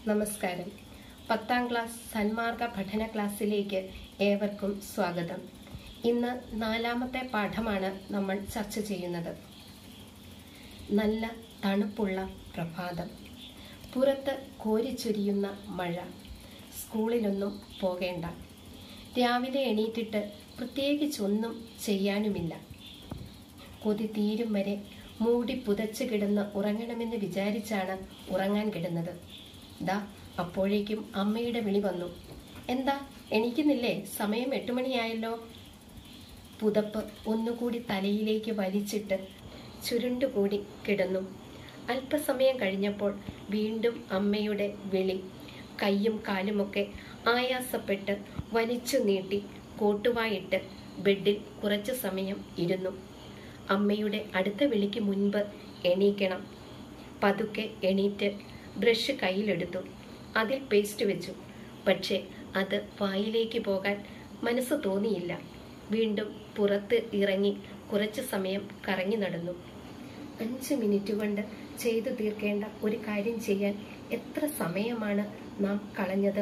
നമസ്കാരം പത്താം ക്ലാസ് സന്മാർഗ പഠന ക്ലാസ്സിലേക്ക് ഏവർക്കും സ്വാഗതം ഇന്ന് നാലാമത്തെ പാഠമാണ് നമ്മൾ ചർച്ച ചെയ്യുന്നത് നല്ല തണുപ്പുള്ള പ്രഭാതം പുറത്ത് കോരിച്ചൊരിയുന്ന മഴ സ്കൂളിലൊന്നും പോകേണ്ട രാവിലെ എണീറ്റിട്ട് പ്രത്യേകിച്ചൊന്നും ചെയ്യാനുമില്ല കൊതി തീരും വരെ മൂടി പുതച്ച് കിടന്ന് ഉറങ്ങണമെന്ന് വിചാരിച്ചാണ് ഉറങ്ങാൻ കിടന്നത് ദാ അപ്പോഴേക്കും അമ്മയുടെ വിളി വന്നു എന്താ എണീക്കുന്നില്ലേ സമയം എട്ട് മണിയായല്ലോ പുതപ്പ് ഒന്നുകൂടി തലയിലേക്ക് വലിച്ചിട്ട് ചുരുണ്ടുകൂടി കിടന്നു അല്പസമയം കഴിഞ്ഞപ്പോൾ വീണ്ടും അമ്മയുടെ വിളി കയ്യും കാലുമൊക്കെ ആയാസപ്പെട്ട് വലിച്ചു നീട്ടി കോട്ടുവായിട്ട് ബെഡിൽ കുറച്ചു സമയം ഇരുന്നു അമ്മയുടെ അടുത്ത വിളിക്ക് മുൻപ് എണീക്കണം പതുക്കെ എണീറ്റ് ബ്രഷ് കയ്യിലെടുത്തു അതിൽ പേസ്റ്റ് വെച്ചു പക്ഷേ അത് വായിലേക്ക് പോകാൻ മനസ്സ് തോന്നിയില്ല വീണ്ടും പുറത്ത് ഇറങ്ങി കുറച്ചു സമയം കറങ്ങി നടന്നു അഞ്ച് മിനിറ്റ് കൊണ്ട് ചെയ്തു തീർക്കേണ്ട ഒരു കാര്യം ചെയ്യാൻ എത്ര സമയമാണ് നാം കളഞ്ഞത്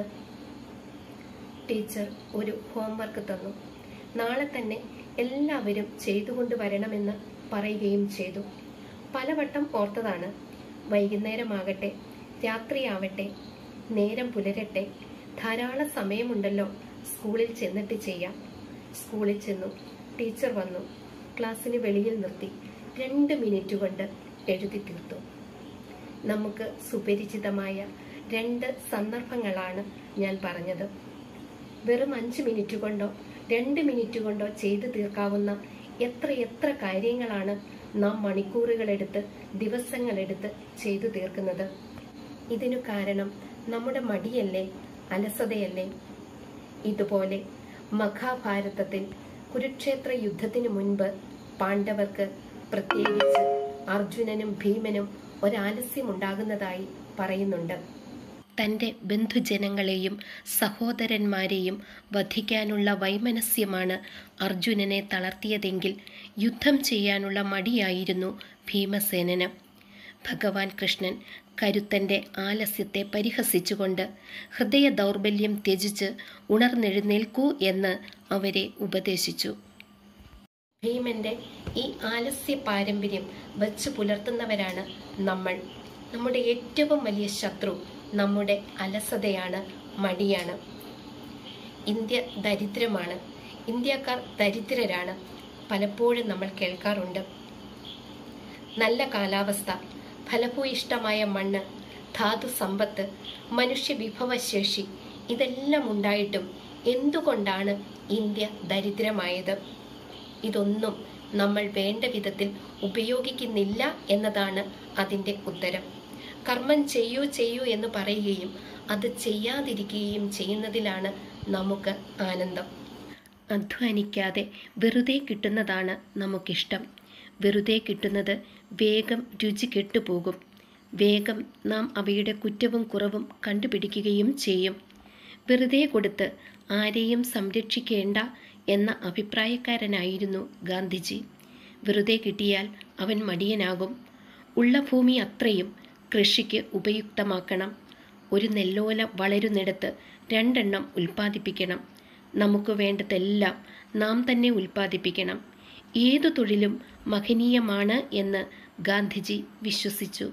ടീച്ചർ ഒരു ഹോംവർക്ക് തന്നു നാളെ തന്നെ എല്ലാവരും ചെയ്തുകൊണ്ട് വരണമെന്ന് പറയുകയും ചെയ്തു പലവട്ടം ഓർത്തതാണ് വൈകുന്നേരമാകട്ടെ രാത്രിയാവട്ടെ നേരം പുലരട്ടെ ധാരാളം സമയമുണ്ടല്ലോ സ്കൂളിൽ ചെന്നിട്ട് ചെയ്യാം സ്കൂളിൽ ചെന്നു ടീച്ചർ വന്നു ക്ലാസ്സിന് വെളിയിൽ നിർത്തി രണ്ട് മിനിറ്റ് കൊണ്ട് എഴുതി തീർത്തു നമുക്ക് സുപരിചിതമായ രണ്ട് സന്ദർഭങ്ങളാണ് ഞാൻ പറഞ്ഞത് വെറും അഞ്ച് മിനിറ്റ് കൊണ്ടോ രണ്ട് മിനിറ്റ് കൊണ്ടോ ചെയ്തു തീർക്കാവുന്ന എത്ര എത്ര കാര്യങ്ങളാണ് നാം മണിക്കൂറുകളെടുത്ത് ദിവസങ്ങളെടുത്ത് ചെയ്തു തീർക്കുന്നത് ഇതിനു കാരണം നമ്മുടെ മടിയല്ലേ അലസതയല്ലേ ഇതുപോലെ മഹാഭാരതത്തിൽ കുരുക്ഷേത്ര യുദ്ധത്തിനു മുൻപ് പാണ്ഡവർക്ക് പ്രത്യേകിച്ച് അർജുനനും ഭീമനും ഒരാലസ്യമുണ്ടാകുന്നതായി പറയുന്നുണ്ട് തൻ്റെ ബന്ധുജനങ്ങളെയും സഹോദരന്മാരെയും വധിക്കാനുള്ള വൈമനസ്യമാണ് അർജുനനെ തളർത്തിയതെങ്കിൽ യുദ്ധം ചെയ്യാനുള്ള മടിയായിരുന്നു ഭീമസേനന് ഭഗവാൻ കൃഷ്ണൻ കരുത്തൻ്റെ ആലസ്യത്തെ പരിഹസിച്ചുകൊണ്ട് ഹൃദയ ദൗർബല്യം ത്യജിച്ച് ഉണർന്നെഴുന്നേൽക്കൂ എന്ന് അവരെ ഉപദേശിച്ചു ഭീമന്റെ ഈ ആലസ്യ പാരമ്പര്യം വച്ചു പുലർത്തുന്നവരാണ് നമ്മൾ നമ്മുടെ ഏറ്റവും വലിയ ശത്രു നമ്മുടെ അലസതയാണ് മടിയാണ് ഇന്ത്യ ദരിദ്രമാണ് ഇന്ത്യക്കാർ ദരിദ്രരാണ് പലപ്പോഴും നമ്മൾ കേൾക്കാറുണ്ട് നല്ല കാലാവസ്ഥ ഫലഭൂയിഷ്ടമായ മണ്ണ് ധാതു സമ്പത്ത് മനുഷ്യ വിഭവശേഷി ഇതെല്ലാം ഉണ്ടായിട്ടും എന്തുകൊണ്ടാണ് ഇന്ത്യ ദരിദ്രമായത് ഇതൊന്നും നമ്മൾ വേണ്ട വിധത്തിൽ ഉപയോഗിക്കുന്നില്ല എന്നതാണ് അതിൻ്റെ ഉത്തരം കർമ്മം ചെയ്യൂ ചെയ്യൂ എന്ന് പറയുകയും അത് ചെയ്യാതിരിക്കുകയും ചെയ്യുന്നതിലാണ് നമുക്ക് ആനന്ദം അധ്വാനിക്കാതെ വെറുതെ കിട്ടുന്നതാണ് നമുക്കിഷ്ടം വെറുതെ കിട്ടുന്നത് വേഗം രുചി കെട്ടുപോകും വേഗം നാം അവയുടെ കുറ്റവും കുറവും കണ്ടുപിടിക്കുകയും ചെയ്യും വെറുതെ കൊടുത്ത് ആരെയും സംരക്ഷിക്കേണ്ട എന്ന അഭിപ്രായക്കാരനായിരുന്നു ഗാന്ധിജി വെറുതെ കിട്ടിയാൽ അവൻ മടിയനാകും ഉള്ള ഭൂമി അത്രയും കൃഷിക്ക് ഉപയുക്തമാക്കണം ഒരു നെല്ലോല വളരുന്നിടത്ത് രണ്ടെണ്ണം ഉൽപ്പാദിപ്പിക്കണം നമുക്ക് വേണ്ടതെല്ലാം നാം തന്നെ ഉൽപ്പാദിപ്പിക്കണം ഏതു തൊഴിലും മഹനീയമാണ് എന്ന് ഗാന്ധിജി വിശ്വസിച്ചു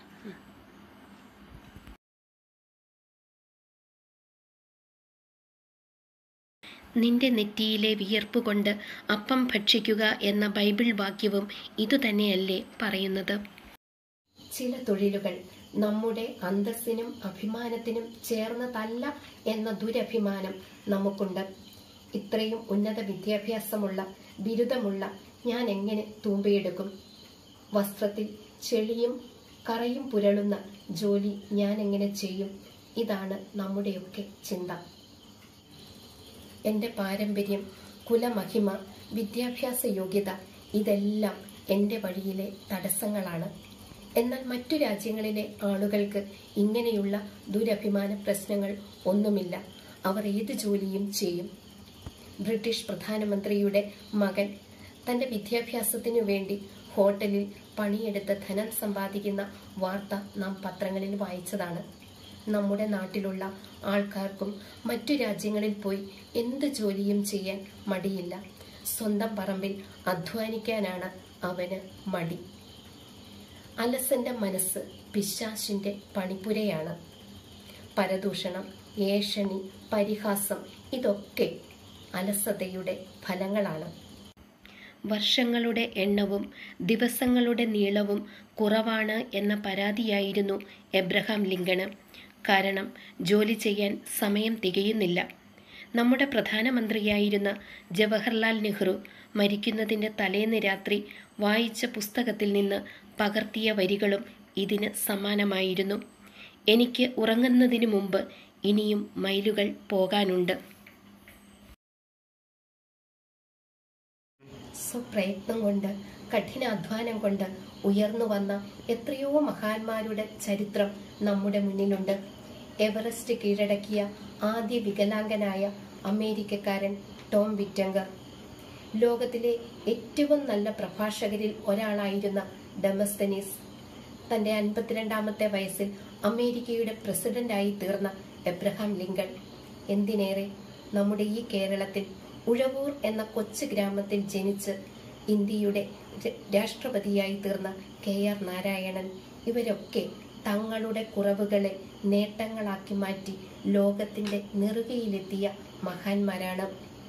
നിന്റെ നെറ്റിയിലെ വിയർപ്പ് കൊണ്ട് അപ്പം ഭക്ഷിക്കുക എന്ന ബൈബിൾ വാക്യവും ഇതുതന്നെയല്ലേ പറയുന്നത് ചില തൊഴിലുകൾ നമ്മുടെ അന്തസ്സിനും അഭിമാനത്തിനും ചേർന്നതല്ല എന്ന ദുരഭിമാനം നമുക്കുണ്ട് ഇത്രയും ഉന്നത വിദ്യാഭ്യാസമുള്ള ബിരുദമുള്ള ഞാൻ എങ്ങനെ തൂമ്പയെടുക്കും വസ്ത്രത്തിൽ ചെളിയും കറയും പുരളുന്ന ജോലി ഞാൻ എങ്ങനെ ചെയ്യും ഇതാണ് നമ്മുടെയൊക്കെ ചിന്ത എൻ്റെ പാരമ്പര്യം കുലമഹിമ വിദ്യാഭ്യാസ യോഗ്യത ഇതെല്ലാം എൻ്റെ വഴിയിലെ തടസ്സങ്ങളാണ് എന്നാൽ മറ്റു രാജ്യങ്ങളിലെ ആളുകൾക്ക് ഇങ്ങനെയുള്ള ദുരഭിമാന പ്രശ്നങ്ങൾ ഒന്നുമില്ല അവർ ഏത് ജോലിയും ചെയ്യും ബ്രിട്ടീഷ് പ്രധാനമന്ത്രിയുടെ മകൻ തന്റെ വിദ്യാഭ്യാസത്തിനു വേണ്ടി ഹോട്ടലിൽ പണിയെടുത്ത് ധനം സമ്പാദിക്കുന്ന വാർത്ത നാം പത്രങ്ങളിൽ വായിച്ചതാണ് നമ്മുടെ നാട്ടിലുള്ള ആൾക്കാർക്കും മറ്റു രാജ്യങ്ങളിൽ പോയി എന്ത് ജോലിയും ചെയ്യാൻ മടിയില്ല സ്വന്തം പറമ്പിൽ അധ്വാനിക്കാനാണ് അവന് മടി അലസന്റെ മനസ്സ് പിശാശിന്റെ പണിപ്പുരയാണ് പരദൂഷണം ഏഷണി പരിഹാസം ഇതൊക്കെ അലസതയുടെ ഫലങ്ങളാണ് വർഷങ്ങളുടെ എണ്ണവും ദിവസങ്ങളുടെ നീളവും കുറവാണ് എന്ന പരാതിയായിരുന്നു എബ്രഹാം ലിങ്കണ് കാരണം ജോലി ചെയ്യാൻ സമയം തികയുന്നില്ല നമ്മുടെ പ്രധാനമന്ത്രിയായിരുന്ന ജവഹർലാൽ നെഹ്റു മരിക്കുന്നതിൻ്റെ തലേന്ന് രാത്രി വായിച്ച പുസ്തകത്തിൽ നിന്ന് പകർത്തിയ വരികളും ഇതിന് സമാനമായിരുന്നു എനിക്ക് ഉറങ്ങുന്നതിന് മുമ്പ് ഇനിയും മൈലുകൾ പോകാനുണ്ട് സ്വപ്രയത്നം കൊണ്ട് കഠിനാധ്വാനം കൊണ്ട് ഉയർന്നു വന്ന എത്രയോ മഹാന്മാരുടെ ചരിത്രം നമ്മുടെ മുന്നിലുണ്ട് എവറസ്റ്റ് കീഴടക്കിയ ആദ്യ വികലാംഗനായ അമേരിക്കക്കാരൻ ടോം വിറ്റങ്കർ ലോകത്തിലെ ഏറ്റവും നല്ല പ്രഭാഷകരിൽ ഒരാളായിരുന്ന ഡെമസ്തനീസ് തന്റെ അൻപത്തിരണ്ടാമത്തെ വയസ്സിൽ അമേരിക്കയുടെ പ്രസിഡന്റായി തീർന്ന എബ്രഹാം ലിങ്കൺ എന്തിനേറെ നമ്മുടെ ഈ കേരളത്തിൽ ഉഴവൂർ എന്ന കൊച്ചു ഗ്രാമത്തിൽ ജനിച്ച് ഇന്ത്യയുടെ ര- രാഷ്ട്രപതിയായി തീർന്ന കെ ആർ നാരായണൻ ഇവരൊക്കെ തങ്ങളുടെ കുറവുകളെ നേട്ടങ്ങളാക്കി മാറ്റി ലോകത്തിന്റെ നെറുകയിലെത്തിയ മഹാന്മാരാണ്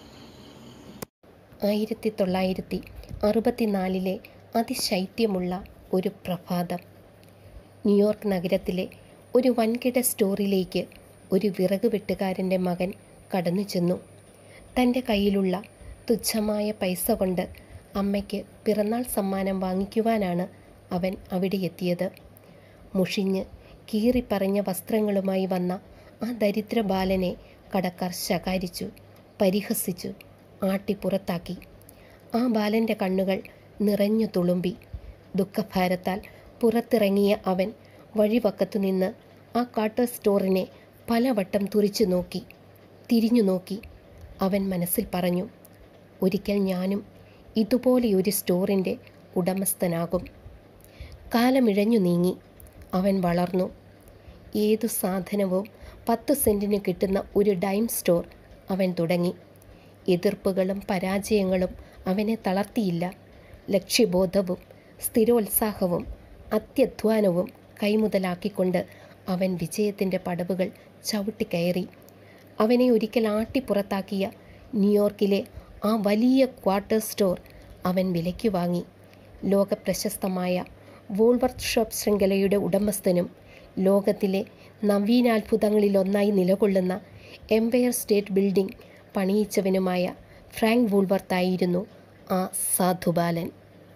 ആയിരത്തി തൊള്ളായിരത്തി അറുപത്തിനാലിലെ അതിശൈത്യമുള്ള ഒരു പ്രഭാതം ന്യൂയോർക്ക് നഗരത്തിലെ ഒരു വൻകിട സ്റ്റോറിലേക്ക് ഒരു വിറക് വെട്ടുകാരൻ്റെ മകൻ കടന്നു ചെന്നു തൻ്റെ കയ്യിലുള്ള തുച്ഛമായ പൈസ കൊണ്ട് അമ്മയ്ക്ക് പിറന്നാൾ സമ്മാനം വാങ്ങിക്കുവാനാണ് അവൻ അവിടെ എത്തിയത് മുഷിഞ്ഞ് കീറിപ്പറഞ്ഞ വസ്ത്രങ്ങളുമായി വന്ന ആ ദരിദ്ര ബാലനെ കടക്കാർ ശകാരിച്ചു പരിഹസിച്ചു ആട്ടി പുറത്താക്കി ആ ബാലൻ്റെ കണ്ണുകൾ നിറഞ്ഞു തുളുമ്പി ദുഃഖഭാരത്താൽ പുറത്തിറങ്ങിയ അവൻ വഴിവക്കത്തു നിന്ന് ആ കാട്ടർ സ്റ്റോറിനെ പലവട്ടം തുറിച്ചു നോക്കി തിരിഞ്ഞു നോക്കി അവൻ മനസ്സിൽ പറഞ്ഞു ഒരിക്കൽ ഞാനും ഇതുപോലെയൊരു സ്റ്റോറിൻ്റെ ഉടമസ്ഥനാകും കാലമിഴഞ്ഞു നീങ്ങി അവൻ വളർന്നു ഏതു സാധനവും പത്ത് സെൻറ്റിന് കിട്ടുന്ന ഒരു ഡൈം സ്റ്റോർ അവൻ തുടങ്ങി എതിർപ്പുകളും പരാജയങ്ങളും അവനെ തളർത്തിയില്ല ലക്ഷ്യബോധവും സ്ഥിരോത്സാഹവും അത്യധ്വാനവും കൈമുതലാക്കിക്കൊണ്ട് അവൻ വിജയത്തിൻ്റെ പടവുകൾ ചവിട്ടിക്കയറി അവനെ ഒരിക്കൽ ആട്ടിപ്പുറത്താക്കിയ ന്യൂയോർക്കിലെ ആ വലിയ ക്വാർട്ടർ സ്റ്റോർ അവൻ വിലയ്ക്ക് വാങ്ങി ലോകപ്രശസ്തമായ വോൾവർത്ത് ഷോപ്പ് ശൃംഖലയുടെ ഉടമസ്ഥനും ലോകത്തിലെ നവീനാത്ഭുതങ്ങളിലൊന്നായി നിലകൊള്ളുന്ന എംപയർ സ്റ്റേറ്റ് ബിൽഡിംഗ് പണിയിച്ചവനുമായ ഫ്രാങ്ക് വൂൾവർത്തായിരുന്നു ആ സാധുബാലൻ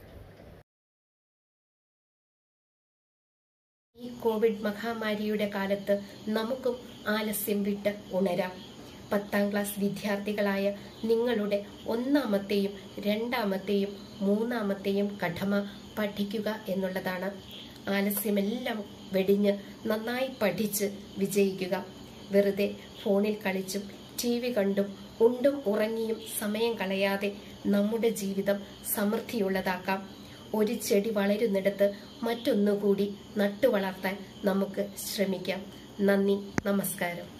ഈ കോവിഡ് മഹാമാരിയുടെ കാലത്ത് നമുക്കും ആലസ്യം വിട്ട് ഉണരാം പത്താം ക്ലാസ് വിദ്യാർത്ഥികളായ നിങ്ങളുടെ ഒന്നാമത്തെയും രണ്ടാമത്തെയും മൂന്നാമത്തെയും കടമ പഠിക്കുക എന്നുള്ളതാണ് ആലസ്യമെല്ലാം വെടിഞ്ഞ് നന്നായി പഠിച്ച് വിജയിക്കുക വെറുതെ ഫോണിൽ കളിച്ചും ടി വി കണ്ടും ഉണ്ടും ഉറങ്ങിയും സമയം കളയാതെ നമ്മുടെ ജീവിതം സമൃദ്ധിയുള്ളതാക്കാം ഒരു ചെടി വളരുന്നിടത്ത് മറ്റൊന്നുകൂടി നട്ടുവളർത്താൻ നമുക്ക് ശ്രമിക്കാം നന്ദി നമസ്കാരം